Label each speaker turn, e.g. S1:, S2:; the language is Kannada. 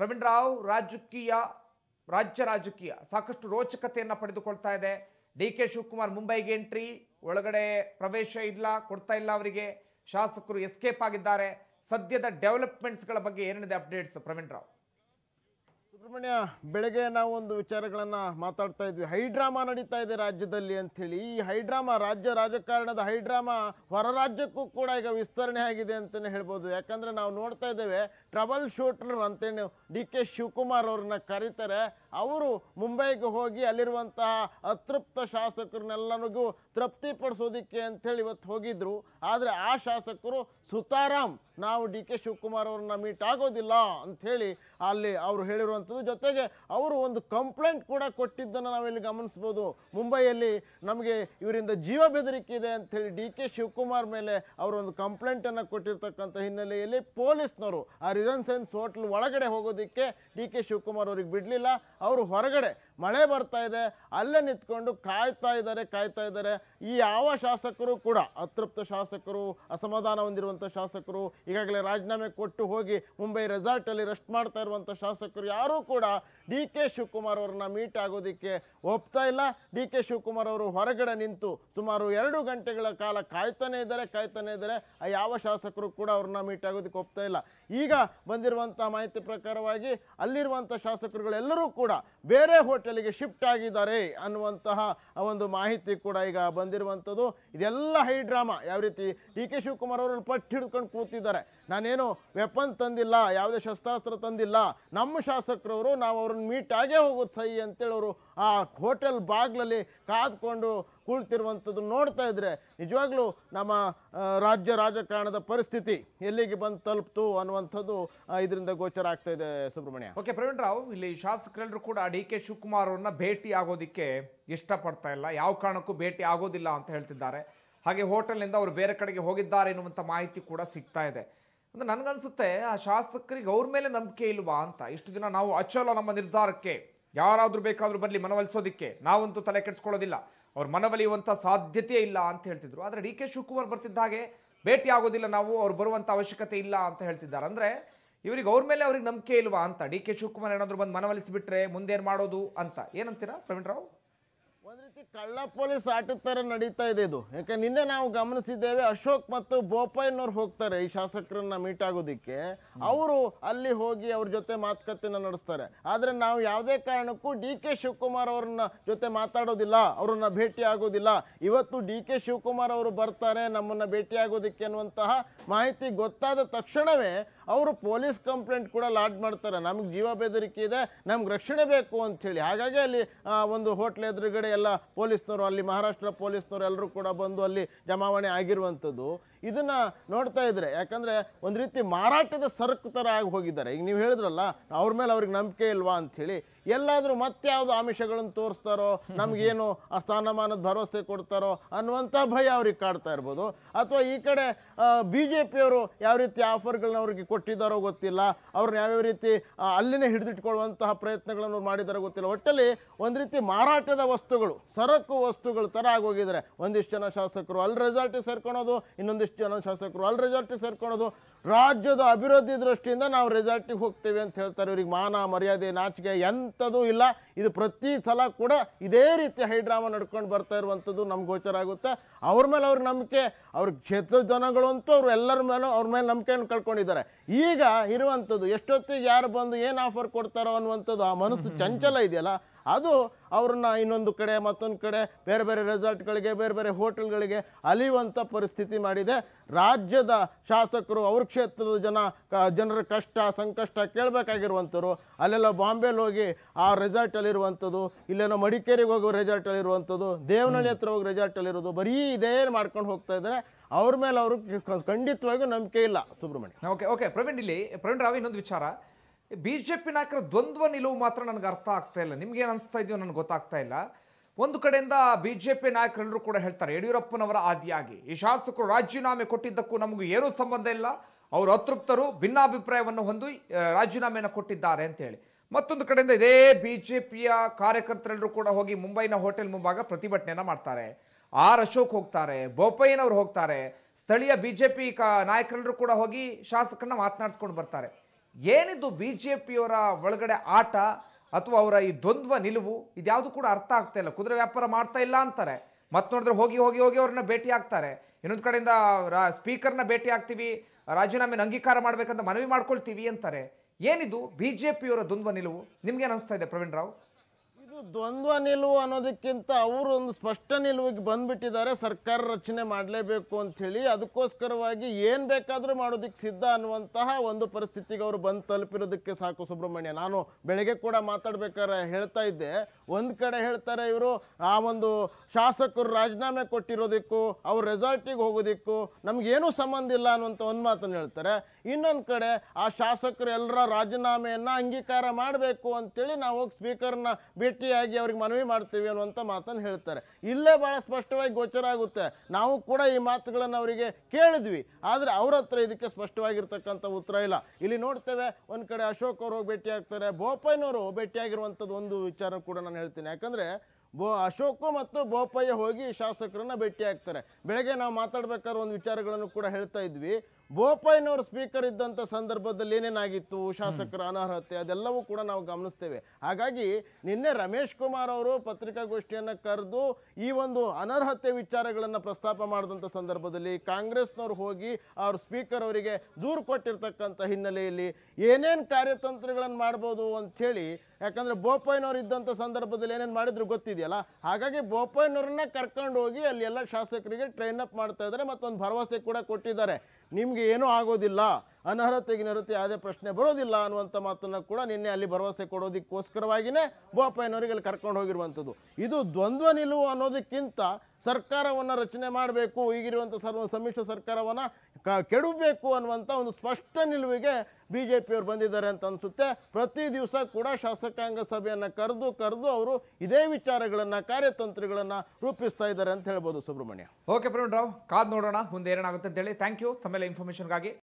S1: ಪ್ರವೀಣ್ ರಾವ್ ರಾಜಕೀಯ ರಾಜ್ಯ ರಾಜಕೀಯ ಸಾಕಷ್ಟು ರೋಚಕತೆಯನ್ನ ಪಡೆದುಕೊಳ್ತಾ ಇದೆ ಡಿ ಕೆ ಶಿವಕುಮಾರ್ ಮುಂಬೈಗೆ ಎಂಟ್ರಿ ಒಳಗಡೆ ಪ್ರವೇಶ ಇಲ್ಲ ಕೊಡ್ತಾ ಇಲ್ಲ ಅವರಿಗೆ ಶಾಸಕರು ಎಸ್ಕೇಪ್ ಆಗಿದ್ದಾರೆ ಸದ್ಯದ ಡೆವಲಪ್ಮೆಂಟ್ಸ್ಗಳ ಬಗ್ಗೆ ಏನಿದೆ ಅಪ್ಡೇಟ್ಸ್ ಪ್ರವೀಣ್ ರಾವ್
S2: ಸುಬ್ರಹ್ಮಣ್ಯ ಬೆಳಗ್ಗೆ ನಾವು ಒಂದು ವಿಚಾರಗಳನ್ನ ಮಾತಾಡ್ತಾ ಇದ್ವಿ ಹೈಡ್ರಾಮಾ ನಡೀತಾ ಇದೆ ರಾಜ್ಯದಲ್ಲಿ ಅಂಥೇಳಿ ಈ ಹೈಡ್ರಾಮಾ ರಾಜ್ಯ ರಾಜಕಾರಣದ ಹೈಡ್ರಾಮಾ ಹೊರ ರಾಜ್ಯಕ್ಕೂ ಕೂಡ ಈಗ ವಿಸ್ತರಣೆ ಆಗಿದೆ ಅಂತಲೇ ಹೇಳ್ಬೋದು ಯಾಕಂದ್ರೆ ನಾವು ನೋಡ್ತಾ ಇದ್ದೇವೆ ಟ್ರಬಲ್ ಶೂಟರ್ ಅಂತೇಳಿ ಡಿ ಕೆ ಶಿವಕುಮಾರ್ ಅವ್ರನ್ನ ಕರೀತಾರೆ ಅವರು ಮುಂಬೈಗೆ ಹೋಗಿ ಅಲ್ಲಿರುವಂತಹ ಅತೃಪ್ತ ಶಾಸಕರನ್ನೆಲ್ಲರಿಗೂ ತೃಪ್ತಿಪಡಿಸೋದಿಕ್ಕೆ ಅಂಥೇಳಿ ಇವತ್ತು ಹೋಗಿದ್ರು ಆದರೆ ಆ ಶಾಸಕರು ಸುತಾರಾಮ್ ನಾವು ಡಿ ಕೆ ಶಿವಕುಮಾರ್ ಅವ್ರನ್ನ ಮೀಟ್ ಆಗೋದಿಲ್ಲ ಅಂಥೇಳಿ ಅಲ್ಲಿ ಅವರು ಹೇಳಿರುವಂಥದ್ದು ಜೊತೆಗೆ ಅವರು ಒಂದು ಕಂಪ್ಲೇಂಟ್ ಕೂಡ ಕೊಟ್ಟಿದ್ದನ್ನು ನಾವಿಲ್ಲಿ ಗಮನಿಸ್ಬೋದು ಮುಂಬೈಯಲ್ಲಿ ನಮಗೆ ಇವರಿಂದ ಜೀವ ಬೆದರಿಕೆ ಇದೆ ಅಂಥೇಳಿ ಡಿ ಕೆ ಶಿವಕುಮಾರ್ ಮೇಲೆ ಅವರು ಒಂದು ಕಂಪ್ಲೇಂಟನ್ನು ಕೊಟ್ಟಿರ್ತಕ್ಕಂಥ ಹಿನ್ನೆಲೆಯಲ್ಲಿ ಪೊಲೀಸ್ನವರು ಆ ರಿಸನ್ಸೆನ್ಸ್ ಹೋಟ್ಲ್ ಒಳಗಡೆ ಹೋಗೋದಕ್ಕೆ ಡಿ ಕೆ ಶಿವಕುಮಾರ್ ಅವ್ರಿಗೆ ಬಿಡಲಿಲ್ಲ ಅವರು ಹೊರಗಡೆ ಮಳೆ ಬರ್ತಾ ಇದೆ ಅಲ್ಲೇ ನಿಂತ್ಕೊಂಡು ಕಾಯ್ತಾ ಇದ್ದಾರೆ ಕಾಯ್ತಾ ಇದ್ದಾರೆ ಈ ಯಾವ ಶಾಸಕರು ಕೂಡ ಅತೃಪ್ತ ಶಾಸಕರು ಅಸಮಾಧಾನ ಹೊಂದಿರುವಂಥ ಶಾಸಕರು ಈಗಾಗಲೇ ರಾಜೀನಾಮೆ ಕೊಟ್ಟು ಹೋಗಿ ಮುಂಬೈ ರೆಸಾರ್ಟಲ್ಲಿ ರೆಸ್ಟ್ ಮಾಡ್ತಾ ಇರುವಂಥ ಶಾಸಕರು ಯಾರೂ ಕೂಡ ಡಿ ಕೆ ಶಿವಕುಮಾರ್ ಅವ್ರನ್ನ ಮೀಟ್ ಆಗೋದಕ್ಕೆ ಒಪ್ತಾ ಇಲ್ಲ ಡಿ ಕೆ ಶಿವಕುಮಾರ್ ಅವರು ಹೊರಗಡೆ ನಿಂತು ಸುಮಾರು ಎರಡು ಗಂಟೆಗಳ ಕಾಲ ಕಾಯ್ತಾನೆ ಇದ್ದಾರೆ ಕಾಯ್ತಾನೆ ಇದ್ದಾರೆ ಆ ಯಾವ ಶಾಸಕರು ಕೂಡ ಅವ್ರನ್ನ ಮೀಟ್ ಆಗೋದಕ್ಕೆ ಒಪ್ತಾ ಇಲ್ಲ ಈಗ ಬಂದಿರುವಂಥ ಮಾಹಿತಿ ಪ್ರಕಾರವಾಗಿ ಅಲ್ಲಿರುವಂಥ ಶಾಸಕರುಗಳೆಲ್ಲರೂ ಕೂಡ ಬೇರೆ ಹೋಟೆಲಿಗೆ ಶಿಫ್ಟ್ ಆಗಿದ್ದಾರೆ ಅನ್ನುವಂತಹ ಒಂದು ಮಾಹಿತಿ ಕೂಡ ಈಗ ಬಂದಿರುವಂಥದ್ದು ಇದೆಲ್ಲ ಹೈ ಡ್ರಾಮಾ ಯಾವ ರೀತಿ ಡಿ ಕೆ ಶಿವಕುಮಾರ್ ಅವರು ಪಟ್ಟು ಹಿಡ್ಕೊಂಡು ಕೂತಿದ್ದಾರೆ ನಾನೇನು ವೆಪನ್ ತಂದಿಲ್ಲ ಯಾವುದೇ ಶಸ್ತ್ರಾಸ್ತ್ರ ತಂದಿಲ್ಲ ನಮ್ಮ ಶಾಸಕರವರು ನಾವು ಅವ್ರನ್ನ ಮೀಟ್ ಆಗೇ ಹೋಗೋದು ಸಹಿ ಅಂತೇಳಿ ಅವರು ಆ ಹೋಟೆಲ್ ಬಾಗ್ಲಲ್ಲಿ ಕಾದ್ಕೊಂಡು ಕುಳಿತಿರುವಂಥದ್ದು ನೋಡ್ತಾ ಇದ್ರೆ ನಿಜವಾಗ್ಲೂ ನಮ್ಮ ಆ, ರಾಜ್ಯ ರಾಜಕಾರಣದ ಪರಿಸ್ಥಿತಿ ಎಲ್ಲಿಗೆ ಬಂದು ತಲುಪ್ತು ಅನ್ನುವಂಥದ್ದು ಆ, ಇದರಿಂದ ಗೋಚರ ಆಗ್ತಾ ಇದೆ ಸುಬ್ರಹ್ಮಣ್ಯ
S1: ಓಕೆ ಪ್ರವೀಣ್ ರಾವ್ ಇಲ್ಲಿ ಶಾಸಕರೆಲ್ಲರೂ ಕೂಡ ಡಿ ಕೆ ಶಿವಕುಮಾರ್ ಅವ್ರನ್ನ ಭೇಟಿ ಆಗೋದಿಕ್ಕೆ ಇಷ್ಟಪಡ್ತಾ ಇಲ್ಲ ಯಾವ ಕಾರಣಕ್ಕೂ ಭೇಟಿ ಆಗೋದಿಲ್ಲ ಅಂತ ಹೇಳ್ತಿದ್ದಾರೆ ಹಾಗೆ ಹೋಟೆಲ್ನಿಂದ ಅವರು ಬೇರೆ ಕಡೆಗೆ ಹೋಗಿದ್ದಾರೆ ಎನ್ನುವಂಥ ಮಾಹಿತಿ ಕೂಡ ಸಿಗ್ತಾ ಇದೆ ಅಂದ್ರೆ ನನಗನ್ಸುತ್ತೆ ಆ ಶಾಸಕರಿಗೆ ಅವ್ರ ಮೇಲೆ ನಂಬಿಕೆ ಇಲ್ವಾ ಅಂತ ಇಷ್ಟು ದಿನ ನಾವು ಅಚಲ ನಮ್ಮ ನಿರ್ಧಾರಕ್ಕೆ ಯಾರಾದ್ರೂ ಬೇಕಾದ್ರೂ ಬರಲಿ ಮನವೊಲಿಸೋದಿಕ್ಕೆ ನಾವಂತೂ ತಲೆ ಕೆಡಿಸ್ಕೊಳ್ಳೋದಿಲ್ಲ ಅವ್ರು ಮನವೊಲಿಯುವಂಥ ಸಾಧ್ಯತೆ ಇಲ್ಲ ಅಂತ ಹೇಳ್ತಿದ್ರು ಆದರೆ ಡಿ ಕೆ ಶಿವಕುಮಾರ್ ಬರ್ತಿದ್ದ ಹಾಗೆ ಭೇಟಿ ಆಗೋದಿಲ್ಲ ನಾವು ಅವ್ರು ಬರುವಂಥ ಅವಶ್ಯಕತೆ ಇಲ್ಲ ಅಂತ ಹೇಳ್ತಿದ್ದಾರೆ ಅಂದ್ರೆ ಇವ್ರಿಗೆ ಅವ್ರ ಮೇಲೆ ಅವ್ರಿಗೆ ನಂಬಿಕೆ ಇಲ್ವಾ ಅಂತ ಡಿ ಕೆ ಶಿವಕುಮಾರ್ ಏನಾದ್ರು ಬಂದು ಮನವೊಲಿಸಿಬಿಟ್ರೆ ಮುಂದೇನು ಮಾಡೋದು ಅಂತ ಏನಂತೀರಾ ಪ್ರವೀಣ್ ರಾವ್
S2: ಒಂದ್ ರೀತಿ ಕಳ್ಳ ಪೊಲೀಸ್ ಆಟದ ಥರ ನಡೀತಾ ಇದೆ ಇದು ಯಾಕೆ ನಿನ್ನೆ ನಾವು ಗಮನಿಸಿದ್ದೇವೆ ಅಶೋಕ್ ಮತ್ತು ಬೋಪಯ್ಯನವ್ರು ಹೋಗ್ತಾರೆ ಈ ಶಾಸಕರನ್ನ ಮೀಟ್ ಆಗೋದಿಕ್ಕೆ ಅವರು ಅಲ್ಲಿ ಹೋಗಿ ಅವ್ರ ಜೊತೆ ಮಾತುಕತೆನ ನಡೆಸ್ತಾರೆ ಆದರೆ ನಾವು ಯಾವುದೇ ಕಾರಣಕ್ಕೂ ಡಿ ಕೆ ಶಿವಕುಮಾರ್ ಅವ್ರನ್ನ ಜೊತೆ ಮಾತಾಡೋದಿಲ್ಲ ಅವ್ರನ್ನ ಭೇಟಿ ಆಗೋದಿಲ್ಲ ಇವತ್ತು ಡಿ ಕೆ ಶಿವಕುಮಾರ್ ಅವರು ಬರ್ತಾರೆ ನಮ್ಮನ್ನ ಭೇಟಿ ಆಗೋದಿಕ್ಕೆ ಅನ್ನುವಂತಹ ಮಾಹಿತಿ ಗೊತ್ತಾದ ತಕ್ಷಣವೇ ಅವರು ಪೊಲೀಸ್ ಕಂಪ್ಲೇಂಟ್ ಕೂಡ ಲಾಡ್ ಮಾಡ್ತಾರೆ ನಮ್ಗೆ ಜೀವ ಬೆದರಿಕೆ ಇದೆ ನಮ್ಗೆ ರಕ್ಷಣೆ ಬೇಕು ಅಂಥೇಳಿ ಹಾಗಾಗಿ ಅಲ್ಲಿ ಆ, ಒಂದು ಹೋಟ್ಲ್ ಎದುರುಗಡೆ ಎಲ್ಲ ಪೊಲೀಸ್ನವರು ಅಲ್ಲಿ ಮಹಾರಾಷ್ಟ್ರ ಪೊಲೀಸ್ನವರು ಎಲ್ಲರೂ ಕೂಡ ಬಂದು ಅಲ್ಲಿ ಜಮಾವಣೆ ಆಗಿರುವಂಥದ್ದು ಇದನ್ನ ನೋಡ್ತಾ ಇದ್ರೆ ಯಾಕಂದ್ರೆ ಒಂದು ರೀತಿ ಮಾರಾಟದ ಸರಕು ಥರ ಆಗಿ ಹೋಗಿದ್ದಾರೆ ಈಗ ನೀವು ಹೇಳಿದ್ರಲ್ಲ ಅವ್ರ ಮೇಲೆ ಅವ್ರಿಗೆ ನಂಬಿಕೆ ಇಲ್ವಾ ಅಂಥೇಳಿ ಎಲ್ಲಾದರೂ ಮತ್ತೆ ಯಾವುದು ಆಮಿಷಗಳನ್ನು ತೋರಿಸ್ತಾರೋ ನಮಗೇನು ಆ ಸ್ಥಾನಮಾನದ ಭರವಸೆ ಕೊಡ್ತಾರೋ ಅನ್ನುವಂಥ ಭಯ ಅವ್ರಿಗೆ ಕಾಡ್ತಾ ಇರ್ಬೋದು ಅಥವಾ ಈ ಕಡೆ ಬಿ ಜೆ ಪಿಯವರು ಯಾವ ರೀತಿ ಆಫರ್ಗಳನ್ನ ಅವ್ರಿಗೆ ಕೊಟ್ಟಿದ್ದಾರೋ ಗೊತ್ತಿಲ್ಲ ಅವ್ರನ್ನ ಯಾವ್ಯಾವ ರೀತಿ ಆ, ಅಲ್ಲಿನೇ ಹಿಡಿದಿಟ್ಕೊಳ್ಳುವಂತಹ ಪ್ರಯತ್ನಗಳನ್ನು ಅವ್ರು ಮಾಡಿದಾರೋ ಗೊತ್ತಿಲ್ಲ ಒಟ್ಟಲ್ಲಿ ಒಂದು ರೀತಿ ಮಾರಾಟದ ವಸ್ತುಗಳು ಸರಕು ವಸ್ತುಗಳ ಥರ ಆಗೋಗಿದ್ದಾರೆ ಒಂದಿಷ್ಟು ಜನ ಶಾಸಕರು ಅಲ್ಲಿ ರೆಸಾರ್ಟಿಗೆ ಸೇರ್ಕೊಳೋದು ಇನ್ನೊಂದಿಷ್ಟು ಜನ ಶಾಸಕರು ಅಲ್ಲಿ ರೆಸಾರ್ಟಿಗೆ ಸೇರ್ಕೊಳೋದು ರಾಜ್ಯದ ಅಭಿವೃದ್ಧಿ ದೃಷ್ಟಿಯಿಂದ ನಾವು ರೆಸಾರ್ಟಿಗೆ ಹೋಗ್ತೇವೆ ಅಂತ ಹೇಳ್ತಾರೆ ಇವ್ರಿಗೆ ಮಾನ ಮರ್ಯಾದೆ ನಾಚಿಕೆ ಎಂಥದೂ ಇಲ್ಲ ಇದು ಪ್ರತಿ ಸಲ ಕೂಡ ಇದೇ ರೀತಿ ಹೈಡ್ರಾಮಾ ನಡ್ಕೊಂಡು ಬರ್ತಾ ಇರುವಂಥದ್ದು ನಮ್ಗೆ ಗೋಚರ ಆಗುತ್ತೆ ಅವ್ರ ಮೇಲೆ ಅವ್ರ ನಂಬಿಕೆ ಅವ್ರ ಕ್ಷೇತ್ರದ ಜನಗಳು ಅಂತೂ ಅವ್ರು ಎಲ್ಲರ ಮೇಲೂ ಅವ್ರ ಮೇಲೆ ನಂಬಿಕೆಯನ್ನು ಕಳ್ಕೊಂಡಿದ್ದಾರೆ ಈಗ ಇರುವಂಥದ್ದು ಎಷ್ಟೊತ್ತಿಗೆ ಯಾರು ಬಂದು ಏನು ಆಫರ್ ಕೊಡ್ತಾರೋ ಅನ್ನುವಂಥದ್ದು ಆ ಮನಸ್ಸು ಚಂಚಲ ಇದೆಯಲ್ಲ ಅದು ಅವ್ರನ್ನ ಇನ್ನೊಂದು ಕಡೆ ಮತ್ತೊಂದು ಕಡೆ ಬೇರೆ ಬೇರೆ ರೆಸಾರ್ಟ್ಗಳಿಗೆ ಬೇರೆ ಬೇರೆ ಹೋಟೆಲ್ಗಳಿಗೆ ಅಲಿಯುವಂಥ ಪರಿಸ್ಥಿತಿ ಮಾಡಿದೆ ರಾಜ್ಯದ ಶಾಸಕರು ಅವ್ರ ಕ್ಷೇತ್ರದ ಜನ ಕ- ಜನರ ಕಷ್ಟ ಸಂಕಷ್ಟ ಕೇಳಬೇಕಾಗಿರುವಂಥವ್ರು ಅಲ್ಲೆಲ್ಲ ಬಾಂಬೆಲಿ ಹೋಗಿ ಆ ರೆಸಾರ್ಟಲ್ಲಿರುವಂಥದ್ದು ಇಲ್ಲೇನೋ ಮಡಿಕೇರಿಗೆ ಹೋಗೋ ರೆಸಾರ್ಟಲ್ಲಿರುವಂಥದ್ದು ದೇವನಹಳ್ಳಿ ಹತ್ರ ಹೋಗಿ ರೆಸಾರ್ಟಲ್ಲಿರೋದು ಬರೀ ಇದೇ ಮಾಡ್ಕೊಂಡು ಹೋಗ್ತಾ ಇದ್ದಾರೆ ಅವ್ರ ಮೇಲೆ ಅವರು ಖಂಡಿತವಾಗಿಯೂ ನಂಬಿಕೆ ಇಲ್ಲ ಸುಬ್ರಹ್ಮಣ್ಯ
S1: ಓಕೆ ಓಕೆ ಪ್ರವೀಣ್ ಇಲ್ಲಿ ಪ್ರವೀಣ್ ರಾವ್ ಇನ್ನೊಂದು ವಿಚಾರ ಬಿಜೆಪಿ ನಾಯಕರ ದ್ವಂದ್ವ ನಿಲುವು ಮಾತ್ರ ನನಗೆ ಅರ್ಥ ಆಗ್ತಾ ಇಲ್ಲ ನಿಮ್ಗೆ ಏನು ಅನಿಸ್ತಾ ಇದೆಯೋ ನನಗೆ ಗೊತ್ತಾಗ್ತಾ ಇಲ್ಲ ಒಂದು ಕಡೆಯಿಂದ ಬಿಜೆಪಿ ನಾಯಕರೆಲ್ಲರೂ ಕೂಡ ಹೇಳ್ತಾರೆ ಯಡಿಯೂರಪ್ಪನವರ ಆದಿಯಾಗಿ ಈ ಶಾಸಕರು ರಾಜೀನಾಮೆ ಕೊಟ್ಟಿದ್ದಕ್ಕೂ ನಮಗೂ ಏನೂ ಸಂಬಂಧ ಇಲ್ಲ ಅವರು ಅತೃಪ್ತರು ಭಿನ್ನಾಭಿಪ್ರಾಯವನ್ನು ಹೊಂದಿ ಆ, ರಾಜೀನಾಮೆಯನ್ನು ಕೊಟ್ಟಿದ್ದಾರೆ ಅಂತ ಹೇಳಿ ಮತ್ತೊಂದು ಕಡೆಯಿಂದ ಇದೇ ಬಿಜೆಪಿಯ ಕಾರ್ಯಕರ್ತರೆಲ್ಲರೂ ಕೂಡ ಹೋಗಿ ಮುಂಬೈನ ಹೋಟೆಲ್ ಮುಂಭಾಗ ಪ್ರತಿಭಟನೆಯನ್ನ ಮಾಡ್ತಾರೆ ಆರ್ ಅಶೋಕ್ ಹೋಗ್ತಾರೆ ಬೋಪಯ್ಯನವರು ಹೋಗ್ತಾರೆ ಸ್ಥಳೀಯ ಬಿಜೆಪಿ ಕಾ ನಾಯಕರೆಲ್ಲರೂ ಕೂಡ ಹೋಗಿ ಶಾಸಕರನ್ನ ಮಾತನಾಡಿಸ್ಕೊಂಡು ಬರ್ತಾರೆ ಏನಿದು ಬಿ ಜೆ ಪಿಯವರ ಒಳಗಡೆ ಆಟ ಅಥವಾ ಅವರ ಈ ದ್ವಂದ್ವ ನಿಲುವು ಇದ್ಯಾವುದು ಕೂಡ ಅರ್ಥ ಆಗ್ತಾ ಇಲ್ಲ ಕುದುರೆ ವ್ಯಾಪಾರ ಮಾಡ್ತಾ ಇಲ್ಲ ಅಂತಾರೆ ಮತ್ತೆ ನೋಡಿದ್ರೆ ಹೋಗಿ ಹೋಗಿ ಹೋಗಿ ಅವ್ರನ್ನ ಭೇಟಿ ಆಗ್ತಾರೆ ಇನ್ನೊಂದು ಕಡೆಯಿಂದ ರಾ ಸ್ಪೀಕರ್ನ ಭೇಟಿ ಆಗ್ತೀವಿ ರಾಜೀನಾಮೆನ ಅಂಗೀಕಾರ ಮಾಡ್ಬೇಕಂತ ಮನವಿ ಮಾಡ್ಕೊಳ್ತೀವಿ ಅಂತಾರೆ ಏನಿದು ಬಿ ಜೆ ಪಿಯವರ ದ್ವಂದ್ವ ನಿಲುವು ನಿಮ್ಗೇನು ಅನಿಸ್ತಾ ಇದೆ ಪ್ರವೀಣ್ ರಾವ್
S2: ಇದು ದ್ವಂದ್ವ ನಿಲುವು ಅನ್ನೋದಕ್ಕಿಂತ ಅವರು ಒಂದು ಸ್ಪಷ್ಟ ನಿಲುವಿಗೆ ಬಂದ್ಬಿಟ್ಟಿದ್ದಾರೆ ಸರ್ಕಾರ ರಚನೆ ಮಾಡಲೇಬೇಕು ಅಂಥೇಳಿ ಅದಕ್ಕೋಸ್ಕರವಾಗಿ ಏನು ಬೇಕಾದರೂ ಮಾಡೋದಕ್ಕೆ ಸಿದ್ಧ ಅನ್ನುವಂತಹ ಒಂದು ಪರಿಸ್ಥಿತಿಗೆ ಅವರು ಬಂದು ತಲುಪಿರೋದಕ್ಕೆ ಸಾಕು ಸುಬ್ರಹ್ಮಣ್ಯ ನಾನು ಬೆಳಗ್ಗೆ ಕೂಡ ಮಾತಾಡ್ಬೇಕಾದ್ರೆ ಹೇಳ್ತಾ ಇದ್ದೆ ಒಂದು ಕಡೆ ಹೇಳ್ತಾರೆ ಇವರು ಆ ಒಂದು ಶಾಸಕರು ರಾಜೀನಾಮೆ ಕೊಟ್ಟಿರೋದಕ್ಕೂ ಅವ್ರ ರೆಸಾರ್ಟಿಗೆ ಹೋಗೋದಕ್ಕೂ ನಮಗೇನೂ ಸಂಬಂಧ ಇಲ್ಲ ಅನ್ನುವಂಥ ಒಂದು ಮಾತನ್ನು ಹೇಳ್ತಾರೆ ಇನ್ನೊಂದು ಕಡೆ ಆ ಶಾಸಕರು ಎಲ್ಲರ ರಾಜೀನಾಮೆಯನ್ನು ಅಂಗೀಕಾರ ಮಾಡಬೇಕು ಅಂತೇಳಿ ನಾವು ಹೋಗಿ ಸ್ಪೀಕರ್ನ ಭೇಟಿಯಾಗಿ ಅವ್ರಿಗೆ ಮನವಿ ಮಾಡ್ತೀವಿ ಅನ್ನುವಂಥ ಮಾತನ್ನು ಹೇಳ್ತಾರೆ ಇಲ್ಲೇ ಭಾಳ ಸ್ಪಷ್ಟವಾಗಿ ಗೋಚರ ಆಗುತ್ತೆ ನಾವು ಕೂಡ ಈ ಮಾತುಗಳನ್ನು ಅವರಿಗೆ ಕೇಳಿದ್ವಿ ಆದರೆ ಅವ್ರ ಹತ್ರ ಇದಕ್ಕೆ ಸ್ಪಷ್ಟವಾಗಿರ್ತಕ್ಕಂಥ ಉತ್ತರ ಇಲ್ಲ ಇಲ್ಲಿ ನೋಡ್ತೇವೆ ಒಂದು ಕಡೆ ಅಶೋಕ್ ಅವರು ಹೋಗಿ ಭೇಟಿ ಆಗ್ತಾರೆ ಬೋಪಯ್ಯನವರು ಭೇಟಿಯಾಗಿರುವಂಥದ್ದು ಒಂದು ವಿಚಾರ ಕೂಡ ನಾನು ಹೇಳ್ತೀನಿ ಯಾಕಂದರೆ ಬೋ ಅಶೋಕು ಮತ್ತು ಬೋಪಯ್ಯ ಹೋಗಿ ಶಾಸಕರನ್ನ ಭೇಟಿ ಆಗ್ತಾರೆ ಬೆಳಗ್ಗೆ ನಾವು ಮಾತಾಡ್ಬೇಕಾದ್ರೆ ಒಂದು ವಿಚಾರಗಳನ್ನು ಕೂಡ ಹೇಳ್ತಾ ಇದ್ವಿ ಬೋಪಯ್ಯನವರು ಸ್ಪೀಕರ್ ಇದ್ದಂಥ ಸಂದರ್ಭದಲ್ಲಿ ಏನೇನಾಗಿತ್ತು ಶಾಸಕರ ಅನರ್ಹತೆ ಅದೆಲ್ಲವೂ ಕೂಡ ನಾವು ಗಮನಿಸ್ತೇವೆ ಹಾಗಾಗಿ ನಿನ್ನೆ ರಮೇಶ್ ಕುಮಾರ್ ಅವರು ಪತ್ರಿಕಾಗೋಷ್ಠಿಯನ್ನು ಕರೆದು ಈ ಒಂದು ಅನರ್ಹತೆ ವಿಚಾರಗಳನ್ನು ಪ್ರಸ್ತಾಪ ಮಾಡಿದಂಥ ಸಂದರ್ಭದಲ್ಲಿ ಕಾಂಗ್ರೆಸ್ನವ್ರು ಹೋಗಿ ಅವ್ರ ಸ್ಪೀಕರ್ ಅವರಿಗೆ ದೂರು ಕೊಟ್ಟಿರ್ತಕ್ಕಂಥ ಹಿನ್ನೆಲೆಯಲ್ಲಿ ಏನೇನು ಕಾರ್ಯತಂತ್ರಗಳನ್ನು ಮಾಡ್ಬೋದು ಅಂಥೇಳಿ ಯಾಕಂದ್ರೆ ಬೋಪಯ್ಯನವ್ರು ಇದ್ದಂಥ ಸಂದರ್ಭದಲ್ಲಿ ಏನೇನು ಮಾಡಿದ್ರು ಗೊತ್ತಿದೆಯಲ್ಲ ಹಾಗಾಗಿ ಬೋಪಯ್ಯನವ್ರನ್ನ ಕರ್ಕೊಂಡು ಹೋಗಿ ಅಲ್ಲಿ ಎಲ್ಲ ಶಾಸಕರಿಗೆ ಟ್ರೈನ್ ಅಪ್ ಮಾಡ್ತಾ ಇದ್ದಾರೆ ಮತ್ತೊಂದು ಭರವಸೆ ಕೂಡ ಕೊಟ್ಟಿದ್ದಾರೆ ನಿಮ್ಗೆ ಏನೂ ಆಗೋದಿಲ್ಲ ಅನರ್ಹತೆ ಗಿನರ್ಹತೆ ಯಾವುದೇ ಪ್ರಶ್ನೆ ಬರೋದಿಲ್ಲ ಅನ್ನುವಂಥ ಮಾತನ್ನು ಕೂಡ ನಿನ್ನೆ ಅಲ್ಲಿ ಭರವಸೆ ಕೊಡೋದಕ್ಕೋಸ್ಕರವಾಗಿಯೇ ಬೋಪಯ್ಯನವರಿಗೆ ಅಲ್ಲಿ ಕರ್ಕೊಂಡು ಹೋಗಿರುವಂಥದ್ದು ಇದು ದ್ವಂದ್ವ ನಿಲುವು ಅನ್ನೋದಕ್ಕಿಂತ ಸರ್ಕಾರವನ್ನು ರಚನೆ ಮಾಡಬೇಕು ಈಗಿರುವಂಥ ಸರ್ವ ಸಮ್ಮಿಶ್ರ ಸರ್ಕಾರವನ್ನು ಕ ಕೆಡಬೇಕು ಅನ್ನುವಂಥ ಒಂದು ಸ್ಪಷ್ಟ ನಿಲುವಿಗೆ ಬಿ ಜೆ ಪಿಯವರು ಬಂದಿದ್ದಾರೆ ಅಂತ ಅನಿಸುತ್ತೆ ಪ್ರತಿ ದಿವಸ ಕೂಡ ಶಾಸಕಾಂಗ ಸಭೆಯನ್ನು ಕರೆದು ಕರೆದು ಅವರು ಇದೇ ವಿಚಾರಗಳನ್ನು ಕಾರ್ಯತಂತ್ರಗಳನ್ನು ರೂಪಿಸ್ತಾ ಇದ್ದಾರೆ ಅಂತ ಹೇಳ್ಬೋದು ಸುಬ್ರಹ್ಮಣ್ಯ
S1: ಓಕೆ ಪ್ರವೀಣ್ ರಾವ್ ಕಾದ್ ನೋಡೋಣ ಮುಂದೆ ಏನೇನಾಗುತ್ತೆ ಅಂತೇಳಿ ಥ್ಯಾಂಕ್ ಯು ತಮ್ಮೆಲ್ಲ ಇನ್ಫಾರ್ಮೇಷನ್ಗಾಗಿ